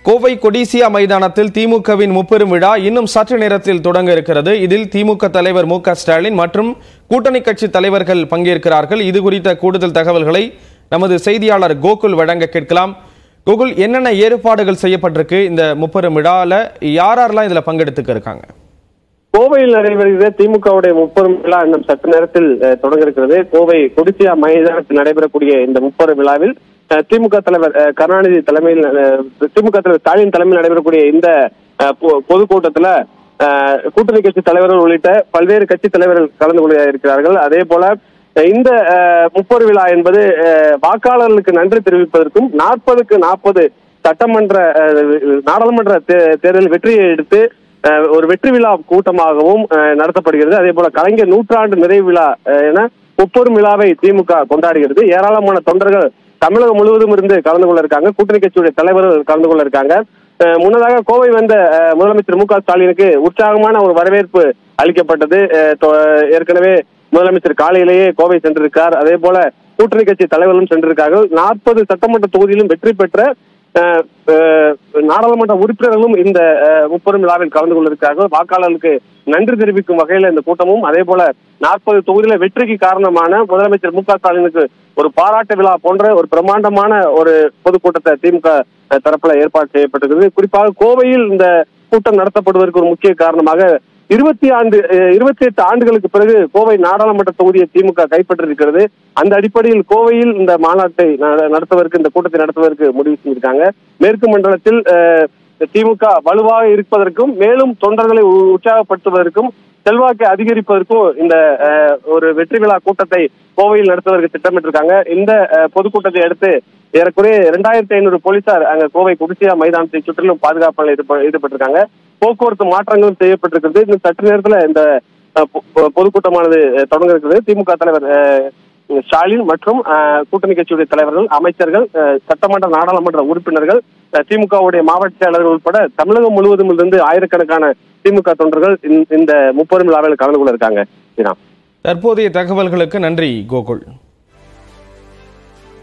கோவை கொடிசியா மைதானத்தில் திமுகவின் முப்பெரும் விழா இன்னும் சற்று நேரத்தில் தொடங்க இருக்கிறது இதில் திமுக தலைவர் மு க ஸ்டாலின் மற்றும் கூட்டணி கட்சி தலைவர்கள் பங்கேற்கிறார்கள் இது குறித்த கூடுதல் தகவல்களை நமது செய்தியாளர் கோகுல் வழங்க கேட்கலாம் கோகுல் என்னென்ன ஏற்பாடுகள் செய்யப்பட்டிருக்கு இந்த முப்பெரும் விழாவில் யார் யாரெல்லாம் இதில் பங்கெடுத்துக்க இருக்காங்க கோவையில் நடைபெறுகிற திமுகவுடைய முப்பெரும் விழா இன்னும் சற்று நேரத்தில் அஹ், தொடங்க இருக்கிறது கோவை கொடிசியா மைதானத்தில் நடைபெறக்கூடிய இந்த முப்பெரும் விழாவில் அஹ், திமுக தலைவர் அஹ், கருணாநிதி தலைமையில் அஹ், திமுக தலைவர் ஸ்டாலின் தலைமையில் நடைபெறக்கூடிய இந்த அஹ், பொ- பொதுக்கூட்டத்துல அஹ், கூட்டணி கட்சி தலைவர்கள் உள்ளிட்ட பல்வேறு கட்சி தலைவர்கள் கலந்து கொள்ள இருக்கிறார்கள் அதே போல அஹ், இந்த அஹ், முப்பெரு விழா என்பது அஹ், வாக்காளர்களுக்கு நன்றி தெரிவிப்பதற்கும் நாற்பதுக்கு நாற்பது சட்டமன்ற அஹ், நாடாளுமன்ற தே- தேர்தலில் வெற்றியை எடுத்து அஹ், ஒரு வெற்றி விழா கூட்டமாகவும் அஹ், நடத்தப்படுகிறது அதே போல கலைஞர் நூற்றாண்டு நிறைவு விழா அஹ், என முப்பெரும் விழாவை திமுக கொண்டாடுகிறது ஏராளமான தொண்டர்கள் தமிழகம் முழுவதும் இருந்து கலந்து கொள்ள இருக்காங்க கூட்டணி கட்சியுடைய தலைவர்கள் கலந்து கொள்ள இருக்காங்க அஹ், முன்னதாக கோவை வந்த அஹ், முதலமைச்சர் மு க ஸ்டாலினுக்கு உற்சாகமான ஒரு வரவேற்பு அளிக்கப்பட்டது அஹ், தொ- ஏற்கனவே முதலமைச்சர் காலையிலேயே கோவை சென்றிருக்கார் அதே போல கூட்டணி கட்சி தலைவர்களும் சென்றிருக்கார்கள் நாற்பது சட்டமன்ற தொகுதியிலும் வெற்றி பெற்ற அஹ், அஹ், நாடாளுமன்ற உறுப்பினர்களும் இந்த அஹ், முப்பெரும் விழாவில் கலந்து கொண்டிருக்கிறார்கள் வாக்காளர்களுக்கு நன்றி தெரிவிக்கும் வகையில் இந்த கூட்டமும் அதே போல நாற்பது தொகுதியில வெற்றிக்கு காரணமான முதலமைச்சர் மு க ஸ்டாலினுக்கு ஒரு பாராட்டு விழா போன்ற ஒரு பிரம்மாண்டமான ஒரு பொதுக்கூட்டத்தை திமுக தரப்புல ஏற்பாடு செய்யப்பட்டிருக்கிறது குறிப்பாக கோவையில் இந்த கூட்டம் நடத்தப்படுவதற்கு ஒரு முக்கிய காரணமாக இருபத்தி ஆண்டு இருபத்தி எட்டு ஆண்டுகளுக்கு பிறகு கோவை நாடாளுமன்ற தொகுதியை திமுக கைப்பற்றிருக்கிறது அந்த அடிப்படையில் கோவையில் இந்த மாநாட்டை ந- நடத்துவதற்கு இந்த கூட்டத்தை நடத்துவதற்கு முடிவு செஞ்சிருக்காங்க மேற்கு மண்டலத்தில் அஹ், திமுக வலுவாக இருப்பதற்கும் மேலும் தொண்டர்களை உ- உற்சாகப்படுத்துவதற்கும் செல்வாக்கை அதிகரிப்பதற்கும் இந்த அஹ், ஒரு வெற்றி விழா கூட்டத்தை கோவையில் நடத்துவதற்கு திட்டமிட்டிருக்காங்க இந்த அஹ், பொதுக்கூட்டத்தை அடுத்து ஏறக்குறைய இரண்டாயிரத்தி ஐநூறு போலீசார் அங்க கோவை குடிசியா மைதானத்தை சுற்றிலும் பாதுகாப்பில் ஈடுப- ஈடுபட்டிருக்காங்க போக்குவரத்து மாற்றங்களும் செய்யப்பட்டிருக்கிறது இன்னும் சற்று நேரத்துல இந்த அஹ், பொ- பொ- பொதுக்கூட்டமானது அஹ், தொடங்க இருக்கிறது திமுக தலைவர் அஹ், ஸ்டாலின் மற்றும் அஹ், கூட்டணி கட்சியுடைய தலைவர்கள் அமைச்சர்கள் அஹ், சட்டமன்ற நாடாளுமன்ற உறுப்பினர்கள் அஹ், திமுகவுடைய மாவட்ட செயலர்கள் உட்பட தமிழகம் முழுவதும் இருந்து ஆயிரக்கணக்கான திமுக தொண்டர்கள் இந்த- இந்த முப்பெரும் விழாவில் கலந்து கொள்ள இருக்காங்க ஸ்ரீராம் தற்போதைய தகவல்களுக்கு நன்றி கோகுல்